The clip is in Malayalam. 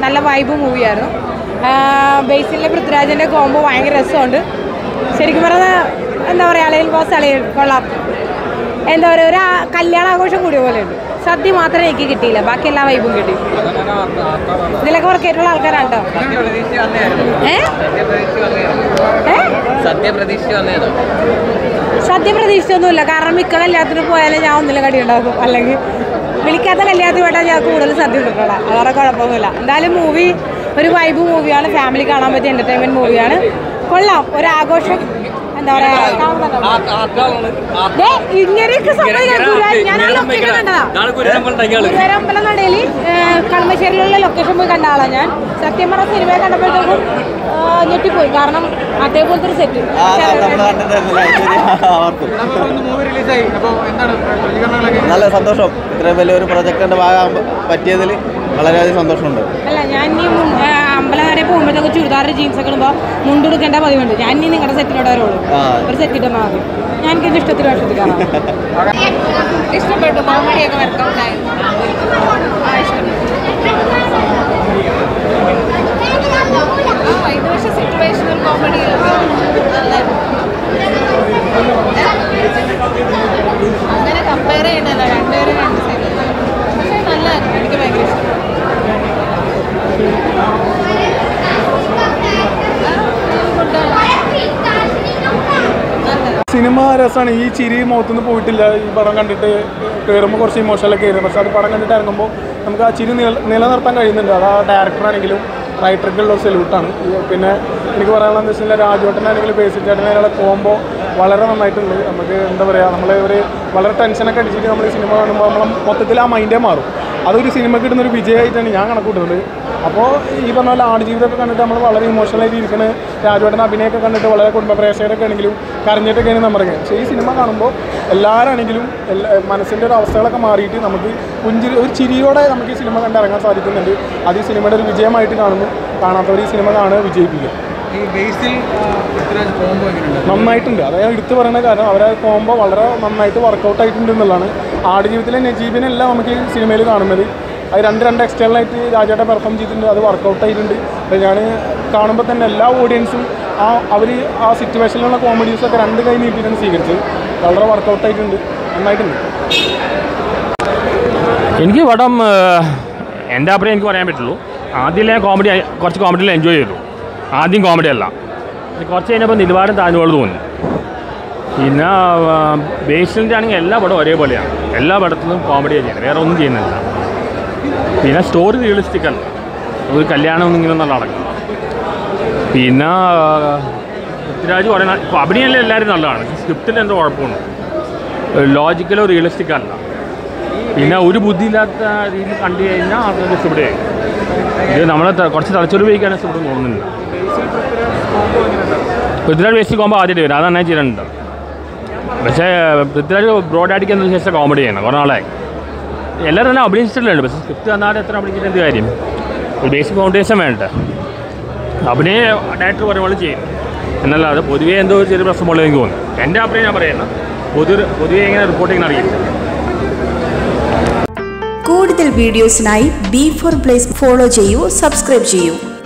നല്ല വൈബ് മൂവിയായിരുന്നു ബേസിലെ പൃഥ്വിരാജിൻ്റെ കോംബോ ഭയങ്കര രസമുണ്ട് ശരിക്കും പറഞ്ഞാൽ എന്താ പറയുക അളയിൽ ബോസ് അളയിൽ കൊള്ളാം എന്താ പറയുക ഒരു ആ- കല്യാണാഘോഷം കൂടിയ പോലെ ഉണ്ട് സദ്യ മാത്രമേ എനിക്ക് കിട്ടിയില്ല ബാക്കി എല്ലാ വൈബും കിട്ടി ഇതിലൊക്കെ വർക്ക് ചെയ്തിട്ടുള്ള ആൾക്കാരാണ് കേട്ടോ ഏ ഏ സത്യ പ്രതീക്ഷ വന്നേതോ സദ്യ പ്രതീക്ഷിച്ചൊന്നുമില്ല കാരണം മിക്ക കല്യാണത്തിന് പോയാലേ ഞാൻ ഒന്നിലും കടി ഉണ്ടാക്കും അല്ലെങ്കിൽ വിളിക്കാത്ത കല്യാണത്തിൽ പോയിട്ടാൽ ഞാൻ കൂടുതൽ സദ്യ കിട്ടണം അതോടെ കുഴപ്പമൊന്നുമില്ല എന്തായാലും മൂവി ഒരു വൈബ് മൂവിയാണ് ഫാമിലി കാണാൻ പറ്റിയ എൻ്റർടൈൻമെൻറ്റ് മൂവിയാണ് കൊള്ളാം ഒരു ആഘോഷം എന്താ പറയാ ദേ, ഇങ്ങനെയൊക്കെ സമ്മതിക്കാം ഗുരുവായൂർ ഞാൻ ആ ലൊക്കേഷൻ കണ്ടതാ ഗുരുവായൂരമ്പലം നടയിൽ കളമശ്ശേരിയിലുള്ള ലൊക്കേഷൻ പോയി കണ്ട ആളാണ് ഞാൻ സത്യം പറഞ്ഞ സിനിമയെ കണ്ടപ്പോഴത്തേക്കും ആ, ഞെട്ടിപ്പോയി കാരണം അതേപോലത്തെ ഒരു സെറ്റ് മൂവി റിലീസായി അപ്പോൾ എന്താണ് പ്രതികരണങ്ങളൊക്കെ നല്ല സന്തോഷം ഇത്രയും വലിയൊരു പ്രൊജക്ടിന്റെ ഭാഗമാകാൻ പറ്റിയതിൽ വളരെയധികം സന്തോഷമുണ്ട് അല്ല ഞാൻ ഇനി മുൻ- ആ, അമ്പലനടയിൽ പോകുമ്പോഴത്തേക്ക് ചുരിദാർ ജീൻസ് ഒക്കെ ഇടുമ്പോൾ മുണ്ടെടുക്കേണ്ട പതിവുണ്ട് ഞാൻ ഇനി നിങ്ങളുടെ സെറ്റിനോട് വരുള്ളൂ ആ. ഒരു സെറ്റ് ഇട്ടാൽ മതി ഞാൻ എനിക്ക് എൻ്റെ ഇഷ്ടത്തിന് വർഷത്തിൽ കാണാം ഇഷ്ടപ്പെട്ടു കോമഡിയൊക്കെ വർക്കൗട്ട് ആയി ഇത് പക്ഷേ സിറ്റുവേഷണൽ കോമഡി അങ്ങനെ കമ്പയർ ചെയ്യണല്ലോ രണ്ടുപേരും രണ്ട് സൈഡ് പക്ഷേ നല്ലതായിരുന്നു എനിക്ക് ഭയങ്കര ഇഷ്ടം സിനിമ രസമാണ് ഈ ചിരി മുഖത്തുനിന്ന് പോയിട്ടില്ല ഈ പടം കണ്ടിട്ട് കയറുമ്പോൾ കുറച്ച് ഇമോഷനലൊക്കെ ആയിരുന്നു പക്ഷെ അത് പടം കണ്ടിട്ട് ഇറങ്ങുമ്പോൾ നമുക്ക് ആ ചിരി നില നിലനിർത്താൻ കഴിയുന്നുണ്ട് അത് ആ ഡയറക്ടറാണെങ്കിലും റൈറ്റർക്കുള്ള ഒരു സല്യൂട്ടാണ് പിന്നെ എനിക്ക് പറയാനുള്ളത് എന്താ വെച്ചാൽ രാജുവേട്ടനാണെങ്കിലും ബേസിൽ ചേട്ടനായാലുള്ള കോംബോ വളരെ നന്നായിട്ടുണ്ട് നമുക്ക് എന്താ പറയുക നമ്മൾ ഒരു വളരെ ടെൻഷനൊക്കെ അടിച്ചിട്ട് നമ്മൾ ഈ സിനിമ കാണുമ്പോൾ നമ്മൾ മൊത്തത്തിൽ ആ മൈൻഡേ മാറും അതൊരു സിനിമ കിട്ടുന്ന ഒരു വിജയമായിട്ടാണ് ഞാൻ കണക്കൂട്ടുന്നത് അപ്പോൾ ഈ പറഞ്ഞ പോലെ ആടുജീവിതമൊക്കെ കണ്ടിട്ട് നമ്മൾ വളരെ ഇമോഷണലായിട്ട് ഇരിക്കുന്ന രാജുവേട്ടൻ അഭിനയമൊക്കെ കണ്ടിട്ട് വളരെ കുടുംബ പ്രേക്ഷകരൊക്കെ ആണെങ്കിലും കരഞ്ഞിട്ടൊക്കെയാണ് നമ്മുടെ പക്ഷേ ഈ സിനിമ കാണുമ്പോൾ എല്ലാവരാണെങ്കിലും എല്ലാ മനസ്സിൻ്റെ ഒരു അവസ്ഥകളൊക്കെ മാറിയിട്ട് നമുക്ക് പുഞ്ചിരി ഒരു ചിരിയോടെ നമുക്ക് ഈ സിനിമ കണ്ടിറങ്ങാൻ സാധിക്കുന്നുണ്ട് അത് ഈ സിനിമയുടെ ഒരു വിജയമായിട്ട് കാണുന്നു കാണാത്തവർ ഈ സിനിമ കാണുക വിജയിപ്പിക്കുക ഈ ബേസിൽ പൃഥ്വിരാജ് കോംബോ എങ്ങനെയുണ്ട് നന്നായിട്ടുണ്ട് അത് ഞാൻ എടുത്തു പറയുന്ന കാരണം അവരെ പോകുമ്പോൾ വളരെ നന്നായിട്ട് വർക്കൗട്ട് ആയിട്ടുണ്ട് എന്നുള്ളതാണ് ആടുജീവിതത്തിലെ നജീബിനെല്ലാം നമുക്ക് ഈ സിനിമയിൽ കാണുന്നത് അത് രണ്ട് രണ്ട് external ആയിട്ട് രാജേട്ട പെർഫോം ചെയ്തിട്ടുണ്ട് അത് വർക്കൗട്ട് ആയിട്ടുണ്ട് അപ്പോൾ ഞാൻ കാണുമ്പോൾ തന്നെ എല്ലാ ഓഡിയൻസും ആ അവർ ആ സിറ്റുവേഷനിലുള്ള കോമഡീസൊക്കെ രണ്ട് കൈ നീട്ടിയിട്ടാണ് സ്വീകരിച്ചത് വളരെ വർക്കൗട്ട് ആയിട്ടുണ്ട് നന്നായിട്ടുണ്ട് എനിക്ക് പടം ഏഹ്, എൻ്റെ അഭിപ്രായം എനിക്ക് പറയാൻ പറ്റുള്ളൂ ആദ്യം ഞാൻ കോമഡി കുറച്ച് കോമഡിയിൽ എൻജോയ് ചെയ്തു ആദ്യം കോമഡി അല്ല ഇത് കുറച്ച് കഴിഞ്ഞപ്പോൾ നിലവാരം താഴ്ന്നുപോലെ തോന്നി പിന്നെ ബേസിലിൻ്റെ ആണെങ്കിൽ എല്ലാ പടവും ഒരേപോലെയാണ് എല്ലാ പടത്തിലും കോമഡിയാണ് ചെയ്യുന്നത് വേറെ ഒന്നും ചെയ്യുന്നില്ല പിന്നെ സ്റ്റോറി റിയലിസ്റ്റിക് അല്ല ഒരു കല്യാണം ഒന്നും ഇങ്ങനെ ഒന്നും നടക്കും പിന്നെ പൃഥ്വിരാജ് പറയുന്ന ഇപ്പോൾ അഭിനയമെല്ലാം എല്ലാവരും നല്ലതാണ് സ്ക്രിപ്റ്റിൽ എന്തോ കുഴപ്പമുണ്ട് ലോജിക്കലോ റിയലിസ്റ്റിക് അല്ല പിന്നെ ഒരു ബുദ്ധിയില്ലാത്ത രീതിയിൽ കണ്ടു കഴിഞ്ഞാൽ ആൾക്കാർക്ക് ഇഷ്ടപ്പെടുകയും ഇത് നമ്മളെ ത- കുറച്ച് തലച്ചോറ് ഉപയോഗിക്കാൻ ഇഷ്ടപ്പെടും തോന്നുന്നില്ല പൃഥ്വിരാജ് വേസ്റ്റ് കോമ്പോ ആദ്യമായിട്ട് വരും അതാണ് ഞാൻ ചെയ്യുന്നുണ്ട് പക്ഷേ പൃഥ്വിരാജ് ബ്രോഡ് അടിക്കുന്നതിന് ശേഷം കോമഡി ചെയ്യണം കുറേ നാളായി എല്ലാവരും തന്നെ അഭിനയിച്ചിട്ടുണ്ട് പക്ഷേ സ്ക്രിപ്റ്റ് തന്നാൽ എത്ര അഭിനയിച്ചിട്ട് എന്ത് കാര്യം ഒരു ബേസിക് ഫൗണ്ടേഷൻ വേണ്ട അഭിനയ ഡയറക്ടർ പറയുന്ന പോലെ ചെയ്യും എന്നല്ലാതെ പൊതുവേ എന്തോ ഒരു ചെറിയ പ്രശ്നം പോലെ എനിക്ക് തോന്നുന്നു എൻ്റെ അഭിപ്രായം ഞാൻ പറയുന്നത് പൊതു പൊതുവേ ഇങ്ങനെ റിപ്പോർട്ടിങ് അറിയില്ല കൂടുതൽ വീഡിയോസിനായി ബി ഫോർ പ്ലേസ് ഫോളോ ചെയ്യൂ സബ്സ്ക്രൈബ് ചെയ്യൂ